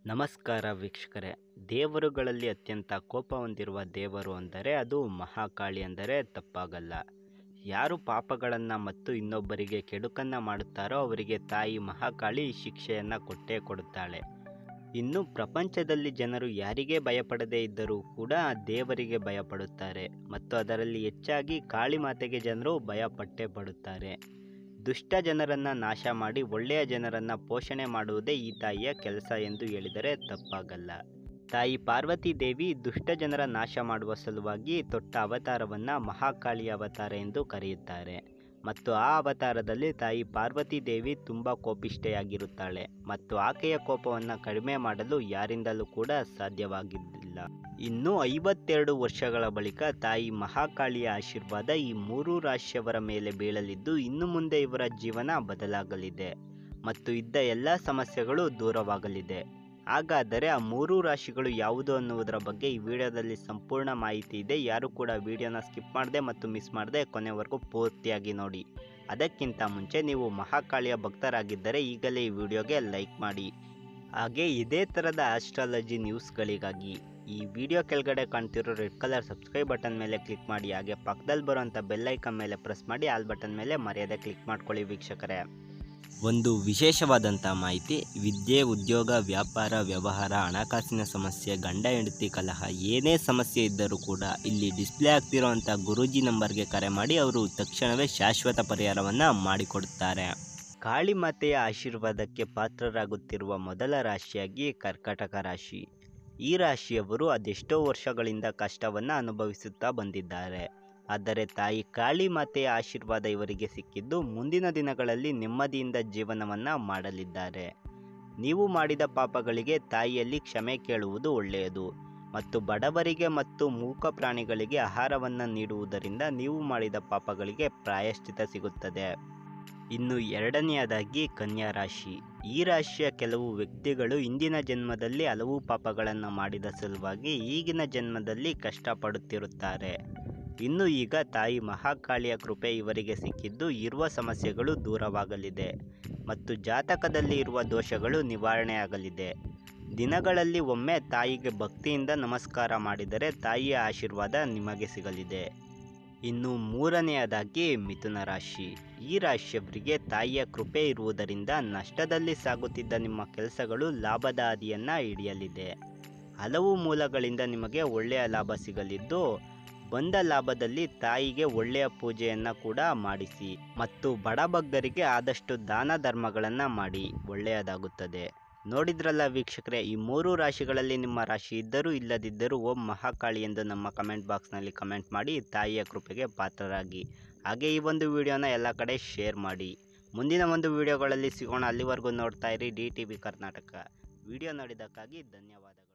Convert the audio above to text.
ನಮಸ್ಕಾರ ವೀಕ್ಷಕರೇ ದೇವರುಗಳಲ್ಲಿ ಅತ್ಯಂತ ಕೋಪ ಹೊಂದಿರುವ ದೇವರು ಅಂದರೆ ಅದು ಮಹಾಕಾಳಿ ಅಂದರೆ ತಪ್ಪಾಗಲ್ಲ ಯಾರು ಪಾಪಗಳನ್ನು ಮತ್ತು ಇನ್ನೊಬ್ಬರಿಗೆ ಕೆಡುಕನ್ನು ಮಾಡುತ್ತಾರೋ ಅವರಿಗೆ ತಾಯಿ ಮಹಾಕಾಳಿ ಶಿಕ್ಷೆಯನ್ನು ಕೊಟ್ಟೇ ಕೊಡುತ್ತಾಳೆ ಇನ್ನು ಪ್ರಪಂಚದಲ್ಲಿ ಜನರು ಯಾರಿಗೆ ಭಯಪಡದೇ ಇದ್ದರೂ ಕೂಡ ದೇವರಿಗೆ ಭಯಪಡುತ್ತಾರೆ ಮತ್ತು ಅದರಲ್ಲಿ ಹೆಚ್ಚಾಗಿ ಕಾಳಿ ಮಾತೆಗೆ ಜನರು ಭಯಪಟ್ಟೇ ಪಡುತ್ತಾರೆ ದುಷ್ಟ ಜನರನ್ನು ನಾಶ ಮಾಡಿ ಒಳ್ಳೆಯ ಜನರನ್ನು ಪೋಷಣೆ ಮಾಡುವುದೇ ಈ ತಾಯಿಯ ಕೆಲಸ ಎಂದು ಹೇಳಿದರೆ ತಪ್ಪಾಗಲ್ಲ ತಾಯಿ ಪಾರ್ವತಿ ದೇವಿ ದುಷ್ಟ ಜನರ ನಾಶ ಮಾಡುವ ಸಲುವಾಗಿ ತೊಟ್ಟ ಅವತಾರವನ್ನು ಮಹಾಕಾಳಿ ಅವತಾರ ಎಂದು ಕರೆಯುತ್ತಾರೆ ಮತ್ತು ಆ ಅವತಾರದಲ್ಲಿ ತಾಯಿ ಪಾರ್ವತಿ ದೇವಿ ತುಂಬ ಕೋಪಿಷ್ಠೆಯಾಗಿರುತ್ತಾಳೆ ಮತ್ತು ಆಕೆಯ ಕೋಪವನ್ನು ಕಡಿಮೆ ಮಾಡಲು ಯಾರಿಂದಲೂ ಕೂಡ ಸಾಧ್ಯವಾಗಿದ್ದಿಲ್ಲ ಇನ್ನು ಐವತ್ತೆರಡು ವರ್ಷಗಳ ಬಳಿಕ ತಾಯಿ ಮಹಾಕಾಳಿಯ ಆಶೀರ್ವಾದ ಈ ಮೂರು ರಾಶಿಯವರ ಮೇಲೆ ಬೀಳಲಿದ್ದು ಇನ್ನು ಮುಂದೆ ಇವರ ಜೀವನ ಬದಲಾಗಲಿದೆ ಮತ್ತು ಇದ್ದ ಎಲ್ಲ ಸಮಸ್ಯೆಗಳು ದೂರವಾಗಲಿದೆ ಹಾಗಾದರೆ ಆ ಮೂರು ರಾಶಿಗಳು ಯಾವುದು ಅನ್ನುವುದರ ಬಗ್ಗೆ ಈ ವಿಡಿಯೋದಲ್ಲಿ ಸಂಪೂರ್ಣ ಮಾಹಿತಿ ಇದೆ ಯಾರು ಕೂಡ ವಿಡಿಯೋನ ಸ್ಕಿಪ್ ಮಾಡದೆ ಮತ್ತು ಮಿಸ್ ಮಾಡದೆ ಕೊನೆವರೆಗೂ ಪೂರ್ತಿಯಾಗಿ ನೋಡಿ ಅದಕ್ಕಿಂತ ಮುಂಚೆ ನೀವು ಮಹಾಕಾಳಿಯ ಭಕ್ತರಾಗಿದ್ದರೆ ಈಗಲೇ ಈ ವಿಡಿಯೋಗೆ ಲೈಕ್ ಮಾಡಿ ಹಾಗೆ ಇದೇ ಥರದ ಆಸ್ಟ್ರಾಲಜಿ ನ್ಯೂಸ್ಗಳಿಗಾಗಿ ಈ ವಿಡಿಯೋ ಕೆಳಗಡೆ ಕಾಣ್ತಿರೋ ರೆಡ್ ಕಲರ್ ಸಬ್ಸ್ಕ್ರೈಬ್ ಬಟನ್ ಮೇಲೆ ಕ್ಲಿಕ್ ಮಾಡಿ ಹಾಗೆ ಪಕ್ಕದಲ್ಲಿ ಬರುವಂಥ ಬೆಲ್ಲೈಕನ್ ಮೇಲೆ ಪ್ರೆಸ್ ಮಾಡಿ ಆಲ್ ಬಟನ್ ಮೇಲೆ ಮರ್ಯಾದೆ ಕ್ಲಿಕ್ ಮಾಡ್ಕೊಳ್ಳಿ ವೀಕ್ಷಕರೇ ಒಂದು ವಿಶೇಷವಾದಂಥ ಮಾಹಿತಿ ವಿದ್ಯೆ ಉದ್ಯೋಗ ವ್ಯಾಪಾರ ವ್ಯವಹಾರ ಹಣಕಾಸಿನ ಸಮಸ್ಯೆ ಗಂಡ ಹೆಂಡತಿ ಕಲಹ ಏನೇ ಸಮಸ್ಯೆ ಇದ್ದರೂ ಕೂಡ ಇಲ್ಲಿ ಡಿಸ್ಪ್ಲೇ ಆಗ್ತಿರೋವಂಥ ಗುರೂಜಿ ನಂಬರ್ಗೆ ಕರೆ ಮಾಡಿ ಅವರು ತಕ್ಷಣವೇ ಶಾಶ್ವತ ಪರಿಹಾರವನ್ನು ಮಾಡಿಕೊಡುತ್ತಾರೆ ಕಾಳಿ ಮಾತೆಯ ಆಶೀರ್ವಾದಕ್ಕೆ ಪಾತ್ರರಾಗುತ್ತಿರುವ ಮೊದಲ ರಾಶಿಯಾಗಿ ಕರ್ಕಾಟಕ ರಾಶಿ ಈ ರಾಶಿಯವರು ಅದೆಷ್ಟೋ ವರ್ಷಗಳಿಂದ ಕಷ್ಟವನ್ನು ಅನುಭವಿಸುತ್ತಾ ಬಂದಿದ್ದಾರೆ ಆದರೆ ತಾಯಿ ಕಾಳಿ ಮಾತೆಯ ಆಶೀರ್ವಾದ ಇವರಿಗೆ ಸಿಕ್ಕಿದ್ದು ಮುಂದಿನ ದಿನಗಳಲ್ಲಿ ನೆಮ್ಮದಿಯಿಂದ ಜೀವನವನ್ನು ಮಾಡಲಿದ್ದಾರೆ ನೀವು ಮಾಡಿದ ಪಾಪಗಳಿಗೆ ತಾಯಿಯಲ್ಲಿ ಕ್ಷಮೆ ಕೇಳುವುದು ಒಳ್ಳೆಯದು ಮತ್ತು ಬಡವರಿಗೆ ಮತ್ತು ಮೂಕ ಪ್ರಾಣಿಗಳಿಗೆ ಆಹಾರವನ್ನು ನೀಡುವುದರಿಂದ ನೀವು ಮಾಡಿದ ಪಾಪಗಳಿಗೆ ಪ್ರಾಯಶ್ಚಿತ ಸಿಗುತ್ತದೆ ಇನ್ನು ಎರಡನೆಯದಾಗಿ ಕನ್ಯಾ ರಾಶಿ ಈ ರಾಶಿಯ ಕೆಲವು ವ್ಯಕ್ತಿಗಳು ಇಂದಿನ ಜನ್ಮದಲ್ಲಿ ಹಲವು ಪಾಪಗಳನ್ನು ಮಾಡಿದ ಸಲುವಾಗಿ ಈಗಿನ ಜನ್ಮದಲ್ಲಿ ಕಷ್ಟಪಡುತ್ತಿರುತ್ತಾರೆ ಇನ್ನು ಈಗ ತಾಯಿ ಮಹಾಕಾಳಿಯ ಕೃಪೆ ಇವರಿಗೆ ಸಿಕ್ಕಿದ್ದು ಇರುವ ಸಮಸ್ಯೆಗಳು ದೂರವಾಗಲಿದೆ ಮತ್ತು ಜಾತಕದಲ್ಲಿ ಇರುವ ದೋಷಗಳು ನಿವಾರಣೆಯಾಗಲಿದೆ ದಿನಗಳಲ್ಲಿ ಒಮ್ಮೆ ತಾಯಿಗೆ ಭಕ್ತಿಯಿಂದ ನಮಸ್ಕಾರ ಮಾಡಿದರೆ ತಾಯಿಯ ಆಶೀರ್ವಾದ ನಿಮಗೆ ಸಿಗಲಿದೆ ಇನ್ನು ಮೂರನೆಯದಾಗಿ ಮಿಥುನ ರಾಶಿ ಈ ರಾಶಿಯವರಿಗೆ ತಾಯಿಯ ಕೃಪೆ ಇರುವುದರಿಂದ ನಷ್ಟದಲ್ಲಿ ಸಾಗುತ್ತಿದ್ದ ನಿಮ್ಮ ಕೆಲಸಗಳು ಲಾಭದ ಹಾದಿಯನ್ನು ಹಿಡಿಯಲಿದೆ ಹಲವು ಮೂಲಗಳಿಂದ ನಿಮಗೆ ಒಳ್ಳೆಯ ಲಾಭ ಸಿಗಲಿದ್ದು ಬಂದ ಲಾಭದಲ್ಲಿ ತಾಯಿಗೆ ಒಳ್ಳೆಯ ಪೂಜೆಯನ್ನು ಕೂಡ ಮಾಡಿಸಿ ಮತ್ತು ಬಡಬಗ್ಗರಿಗೆ ಆದಷ್ಟು ದಾನ ಧರ್ಮಗಳನ್ನು ಮಾಡಿ ಒಳ್ಳೆಯದಾಗುತ್ತದೆ ನೋಡಿದ್ರಲ್ಲ ವೀಕ್ಷಕರೇ ಈ ಮೂರು ರಾಶಿಗಳಲ್ಲಿ ನಿಮ್ಮ ರಾಶಿ ಇದ್ದರೂ ಇಲ್ಲದಿದ್ದರೂ ಓಂ ಮಹಾಕಾಳಿ ಎಂದು ನಮ್ಮ ಕಮೆಂಟ್ ಬಾಕ್ಸ್ನಲ್ಲಿ ಕಮೆಂಟ್ ಮಾಡಿ ತಾಯಿಯ ಕೃಪೆಗೆ ಪಾತ್ರರಾಗಿ ಹಾಗೆ ಈ ಒಂದು ವಿಡಿಯೋನ ಎಲ್ಲ ಕಡೆ ಶೇರ್ ಮಾಡಿ ಮುಂದಿನ ಒಂದು ವಿಡಿಯೋಗಳಲ್ಲಿ ಸಿಗೋಣ ಅಲ್ಲಿವರೆಗೂ ನೋಡ್ತಾ ಇರಿ D T V Karnataka video ನೋಡಿದ್ದಕ್ಕಾಗಿ ಧನ್ಯವಾದಗಳು